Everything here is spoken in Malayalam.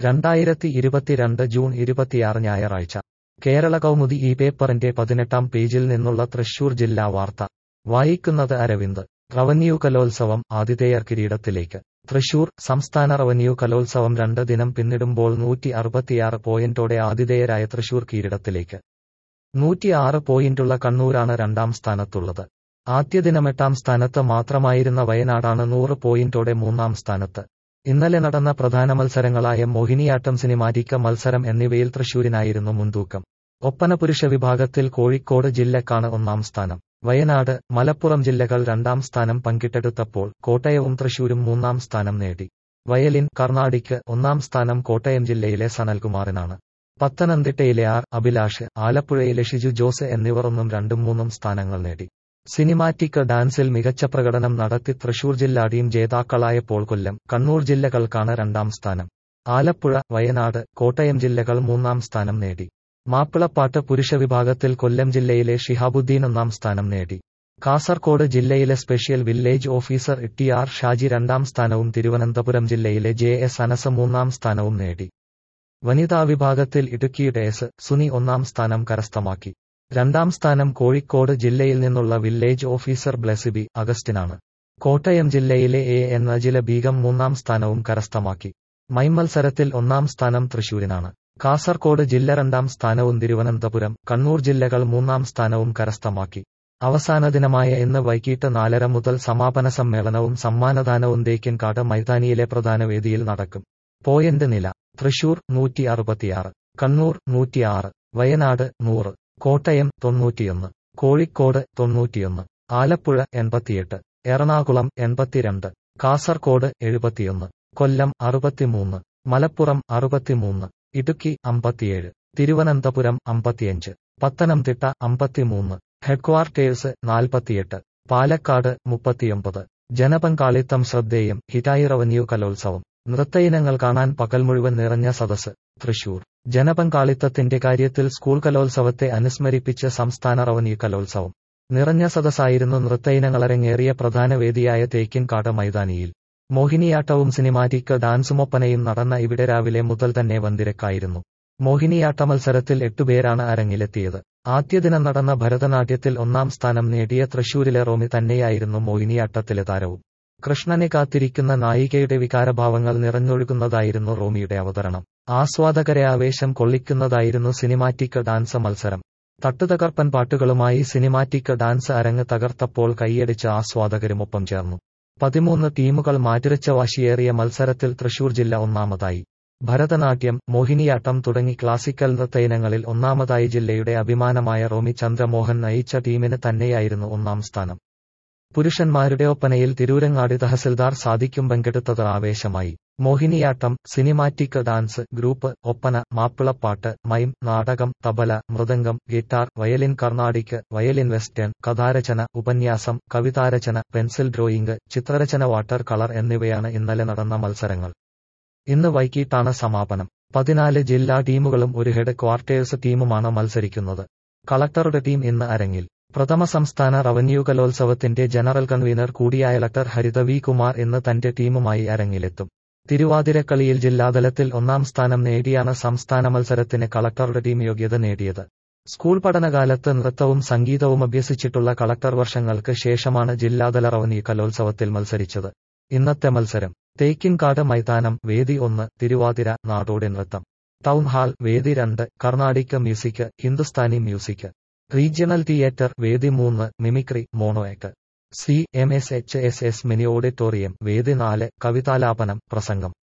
രണ്ടായിരത്തി ഇരുപത്തിരണ്ട് ജൂൺ ഇരുപത്തിയാറ് ഞായറാഴ്ച കേരള കൗമുദി ഈ പേപ്പറിന്റെ പതിനെട്ടാം പേജിൽ നിന്നുള്ള തൃശൂർ ജില്ലാ വാർത്ത വായിക്കുന്നത് അരവിന്ദ് റവന്യൂ കലോത്സവം ആതിഥേയർ കിരീടത്തിലേക്ക് തൃശൂർ സംസ്ഥാന റവന്യൂ കലോത്സവം രണ്ട് ദിനം പിന്നിടുമ്പോൾ നൂറ്റി അറുപത്തിയാറ് പോയിന്റോടെ ആതിഥേയരായ തൃശൂർ കിരീടത്തിലേക്ക് നൂറ്റിയാറ് പോയിന്റുള്ള കണ്ണൂരാണ് രണ്ടാം സ്ഥാനത്തുള്ളത് ആദ്യ ദിനം എട്ടാം സ്ഥാനത്ത് മാത്രമായിരുന്ന വയനാടാണ് നൂറ് പോയിന്റോടെ മൂന്നാം സ്ഥാനത്ത് ഇന്നലെ നടന്ന പ്രധാന മത്സരങ്ങളായ മോഹിനിയാട്ടം സിനിമാറ്റിക്ക മത്സരം എന്നിവയിൽ തൃശൂരിനായിരുന്നു മുൻതൂക്കം ഒപ്പന പുരുഷ വിഭാഗത്തിൽ കോഴിക്കോട് ജില്ലക്കാണ് ഒന്നാം സ്ഥാനം വയനാട് മലപ്പുറം ജില്ലകൾ രണ്ടാം സ്ഥാനം പങ്കിട്ടെടുത്തപ്പോൾ കോട്ടയവും തൃശൂരും മൂന്നാം സ്ഥാനം നേടി വയലിൻ കർണാടിക്ക് ഒന്നാം സ്ഥാനം കോട്ടയം ജില്ലയിലെ സനൽകുമാറിനാണ് പത്തനംതിട്ടയിലെ ആർ അഭിലാഷ് ആലപ്പുഴയിലെ ഷിജു ജോസ് എന്നിവർ ഒന്നും രണ്ടും മൂന്നും സ്ഥാനങ്ങൾ നേടി സിനിമാറ്റിക് ഡാൻസിൽ മികച്ച പ്രകടനം നടത്തി തൃശൂർ ജില്ലാ ടീം ജേതാക്കളായപ്പോൾ കൊല്ലം കണ്ണൂർ ജില്ലകൾക്കാണ് രണ്ടാം സ്ഥാനം ആലപ്പുഴ വയനാട് കോട്ടയം ജില്ലകൾ മൂന്നാം സ്ഥാനം നേടി മാപ്പിളപ്പാട്ട് പുരുഷ വിഭാഗത്തിൽ കൊല്ലം ജില്ലയിലെ ഷിഹാബുദ്ദീൻ ഒന്നാം സ്ഥാനം നേടി കാസർകോട് ജില്ലയിലെ special village officer T R Shaji രണ്ടാം സ്ഥാനവും തിരുവനന്തപുരം ജില്ലയിലെ ജെ എസ് അനസ് മൂന്നാം സ്ഥാനവും നേടി വനിതാ വിഭാഗത്തിൽ ഇടുക്കിയുടെ എസ് സുനി ഒന്നാം സ്ഥാനം കരസ്ഥമാക്കി രണ്ടാം സ്ഥാനം കോഴിക്കോട് ജില്ലയിൽ നിന്നുള്ള വില്ലേജ് ഓഫീസർ ബ്ലെസിബി അഗസ്റ്റിനാണ് കോട്ടയം ജില്ലയിലെ എ എൻ അജില ബീഗം മൂന്നാം സ്ഥാനവും കരസ്ഥമാക്കി മൈമത്സരത്തിൽ ഒന്നാം സ്ഥാനം തൃശൂരിനാണ് കാസർകോട് ജില്ല രണ്ടാം സ്ഥാനവും തിരുവനന്തപുരം കണ്ണൂർ ജില്ലകൾ മൂന്നാം സ്ഥാനവും കരസ്ഥമാക്കി അവസാന ദിനമായ ഇന്ന് വൈകിട്ട് നാലര മുതൽ സമാപന സമ്മേളനവും സമ്മാനദാനവും തേക്കിൻകാട് മൈതാനിയിലെ പ്രധാന വേദിയിൽ നടക്കും പോയിന്റ് നില തൃശൂർ നൂറ്റി അറുപത്തിയാറ് കണ്ണൂർ നൂറ്റിയാറ് വയനാട് നൂറ് കോട്ടയം തൊണ്ണൂറ്റിയൊന്ന് കോഴിക്കോട് തൊണ്ണൂറ്റിയൊന്ന് ആലപ്പുഴ എൺപത്തിയെട്ട് എറണാകുളം എൺപത്തിരണ്ട് കാസർകോട് എഴുപത്തിയൊന്ന് കൊല്ലം അറുപത്തിമൂന്ന് മലപ്പുറം അറുപത്തിമൂന്ന് ഇടുക്കി അമ്പത്തിയേഴ് തിരുവനന്തപുരം അമ്പത്തിയഞ്ച് പത്തനംതിട്ട അമ്പത്തിമൂന്ന് ഹെഡ്ക്വാർട്ടേഴ്സ് നാൽപ്പത്തിയെട്ട് പാലക്കാട് മുപ്പത്തിയൊമ്പത് ജനപങ്കാളിത്തം ശ്രദ്ധേയം ഹിറ്റായി റവന്യൂ കലോത്സവം നൃത്തയിനങ്ങൾ കാണാൻ പകൽ മുഴുവൻ നിറഞ്ഞ സദസ് തൃശൂർ ജനപങ്കാളിത്തത്തിന്റെ കാര്യത്തിൽ സ്കൂൾ കലോത്സവത്തെ അനുസ്മരിപ്പിച്ച് സംസ്ഥാന റവന്യൂ കലോത്സവം നിറഞ്ഞ സദസ്സായിരുന്നു നൃത്തയിനങ്ങളരങ്ങേറിയ പ്രധാന വേദിയായ തേക്കിൻകാട് മൈതാനിയിൽ മോഹിനിയാട്ടവും സിനിമാറ്റിക് ഡാൻസുമൊപ്പനയും നടന്ന ഇവിടെ രാവിലെ മുതൽ തന്നെ വന്തിരക്കായിരുന്നു മോഹിനിയാട്ട മത്സരത്തിൽ എട്ടുപേരാണ് അരങ്ങിലെത്തിയത് ആദ്യ ദിനം നടന്ന ഭരതനാട്യത്തിൽ ഒന്നാം സ്ഥാനം നേടിയ തൃശൂരിലെ റോമി തന്നെയായിരുന്നു മോഹിനിയാട്ടത്തിലെ താരവും കൃഷ്ണനെ കാത്തിരിക്കുന്ന നായികയുടെ വികാരഭാവങ്ങൾ നിറഞ്ഞൊഴുകുന്നതായിരുന്നു റോമിയുടെ അവതരണം ആസ്വാദകരെ ആവേശം കൊള്ളിക്കുന്നതായിരുന്നു സിനിമാറ്റിക് ഡാൻസ് മത്സരം തട്ടുതകർപ്പൻ പാട്ടുകളുമായി സിനിമാറ്റിക് ഡാൻസ് അരങ്ങ് തകർത്തപ്പോൾ കൈയടിച്ച ആസ്വാദകരുമൊപ്പം ചേർന്നു പതിമൂന്ന് ടീമുകൾ മാറ്റുരച്ച വാശിയേറിയ മത്സരത്തിൽ തൃശൂർ ജില്ല ഒന്നാമതായി ഭരതനാട്യം മോഹിനിയാട്ടം തുടങ്ങി ക്ലാസിക്കൽ നൃത്തയിനങ്ങളിൽ ഒന്നാമതായി ജില്ലയുടെ അഭിമാനമായ റോമി ചന്ദ്രമോഹൻ നയിച്ച ടീമിന് തന്നെയായിരുന്നു ഒന്നാം സ്ഥാനം പുരുഷന്മാരുടെ ഒപ്പനയിൽ തിരൂരങ്ങാടി തഹസിൽദാർ സാദിക്കും പങ്കെടുത്തത് ആവേശമായി Mohiniyattam cinematic dance group Oppana Mappilappattu mime നാടകം tabla mridangam guitar violin Carnatic violin western കഥാരചന ഉപന്യാസം കവിതാരചന പെൻസിൽ ഡ്രോയിംഗ് ചിത്രരചന വാട്ടർ കളർ എന്നിവയാണ് ഇന്നലെ നടന്ന മത്സരങ്ങൾ ഇന്ന് വൈകിട്ടാണ് സമാപനം പതിനാല് ജില്ലാ ടീമുകളും ഒരു ഹെഡ് ക്വാർട്ടേഴ്സ് ടീമുമാണ് മത്സരിക്കുന്നത് കളക്ടറുടെ ടീം ഇന്ന് അരങ്ങിൽ പ്രഥമ സംസ്ഥാന റവന്യൂ കലോത്സവത്തിന്റെ ജനറൽ കൺവീനർ കൂടിയായ കളക്ടർ ഹരിത വി കുമാർ ഇന്ന് തന്റെ ടീമുമായി അരങ്ങിലെത്തും തിരുവാതിരക്കളിയിൽ ജില്ലാതലത്തിൽ ഒന്നാം സ്ഥാനം നേടിയാണ് സംസ്ഥാന മത്സരത്തിന് കളക്ടറുടെ ടീം യോഗ്യത നേടിയത് സ്കൂൾ പഠനകാലത്ത് നൃത്തവും സംഗീതവും അഭ്യസിച്ചിട്ടുള്ള കളക്ടർ വർഷങ്ങൾക്ക് ശേഷമാണ് ജില്ലാതല റവന്യൂ കലോത്സവത്തിൽ മത്സരിച്ചത് ഇന്നത്തെ മത്സരം തേക്കിൻകാട് മൈതാനം വേദി ഒന്ന് തിരുവാതിര നാടോടി നൃത്തം ടൗൺ ഹാൾ വേദി രണ്ട് Carnatic music Hindustani music regional theatre വേദി മൂന്ന് mimicry mono act C M S H S S mini auditorium വേദി നാല് കവിതാലാപനം പ്രസംഗം